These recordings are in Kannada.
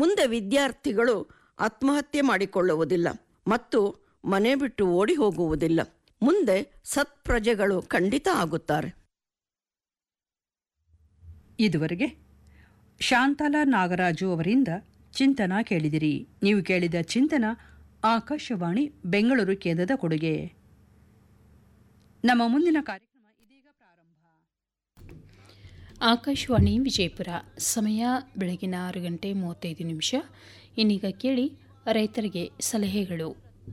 ಮುಂದೆ ವಿದ್ಯಾರ್ಥಿಗಳು ಆತ್ಮಹತ್ಯೆ ಮಾಡಿಕೊಳ್ಳುವುದಿಲ್ಲ ಮತ್ತು ಮನೆ ಬಿಟ್ಟು ಓಡಿ ಹೋಗುವುದಿಲ್ಲ ಮುಂದೆ ಸತ್ಪ್ರಜೆಗಳು ಖಂಡಿತ ಆಗುತ್ತಾರೆ ಇದುವರೆಗೆ ಶಾಂತಲಾ ನಾಗರಾಜು ಅವರಿಂದ ಚಿಂತನ ಕೇಳಿದಿರಿ ನೀವು ಕೇಳಿದ ಚಿಂತನ ಆಕಾಶವಾಣಿ ಬೆಂಗಳೂರು ಕೇಂದ್ರದ ಕೊಡುಗೆ ನಮ್ಮ ಮುಂದಿನ ಕಾರ್ಯಕ್ರಮ ಇದೀಗ ಪ್ರಾರಂಭ ಆಕಾಶವಾಣಿ ವಿಜಯಪುರ ಸಮಯ ಬೆಳಗಿನ ಆರು ಗಂಟೆ ಮೂವತ್ತೈದು ನಿಮಿಷ ಇನ್ನೀಗ ಕೇಳಿ ರೈತರಿಗೆ ಸಲಹೆಗಳು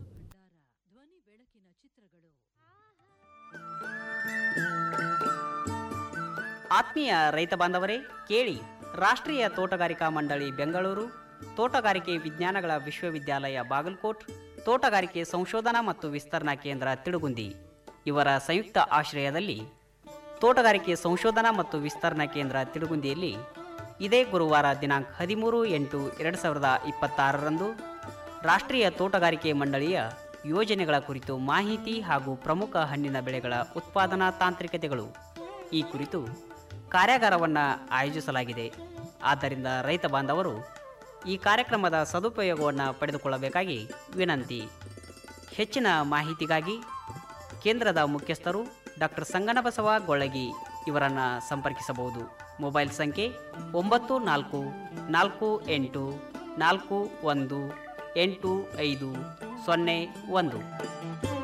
ಆತ್ಮೀಯ ರೈತ ಬಾಂಧವರೇ ಕೇಳಿ ರಾಷ್ಟ್ರೀಯ ತೋಟಗಾರಿಕಾ ಮಂಡಳಿ ಬೆಂಗಳೂರು ತೋಟಗಾರಿಕೆ ವಿಜ್ಞಾನಗಳ ವಿಶ್ವವಿದ್ಯಾಲಯ ಬಾಗಲಕೋಟ್ ತೋಟಗಾರಿಕೆ ಸಂಶೋಧನಾ ಮತ್ತು ವಿಸ್ತರಣಾ ಕೇಂದ್ರ ತಿಡುಗುಂದಿ ಇವರ ಸಂಯುಕ್ತ ಆಶ್ರಯದಲ್ಲಿ ತೋಟಗಾರಿಕೆ ಸಂಶೋಧನಾ ಮತ್ತು ವಿಸ್ತರಣಾ ಕೇಂದ್ರ ತಿಡುಗುಂದಿಯಲ್ಲಿ ಇದೇ ಗುರುವಾರ ದಿನಾಂಕ ಹದಿಮೂರು ಎಂಟು ಎರಡು ಸಾವಿರದ ಇಪ್ಪತ್ತಾರರಂದು ರಾಷ್ಟ್ರೀಯ ತೋಟಗಾರಿಕೆ ಮಂಡಳಿಯ ಯೋಜನೆಗಳ ಕುರಿತು ಮಾಹಿತಿ ಹಾಗೂ ಪ್ರಮುಖ ಹಣ್ಣಿನ ಬೆಳೆಗಳ ಉತ್ಪಾದನಾ ತಾಂತ್ರಿಕತೆಗಳು ಈ ಕುರಿತು ಕಾರ್ಯಾಗಾರವನ್ನು ಆಯೋಜಿಸಲಾಗಿದೆ ಆದ್ದರಿಂದ ರೈತ ಬಾಂಧವರು ಈ ಕಾರ್ಯಕ್ರಮದ ಸದುಪಯೋಗವನ್ನು ಪಡೆದುಕೊಳ್ಳಬೇಕಾಗಿ ವಿನಂತಿ ಹೆಚ್ಚಿನ ಮಾಹಿತಿಗಾಗಿ ಕೇಂದ್ರದ ಮುಖ್ಯಸ್ಥರು ಡಾಕ್ಟರ್ ಸಂಗನಬಸವ ಗೊಳ್ಳಗಿ ಇವರನ್ನು ಸಂಪರ್ಕಿಸಬಹುದು ಮೊಬೈಲ್ ಸಂಖ್ಯೆ ಒಂಬತ್ತು ನಾಲ್ಕು ನಾಲ್ಕು ಎಂಟು ನಾಲ್ಕು ಒಂದು ಎಂಟು ಐದು ಸೊನ್ನೆ ಒಂದು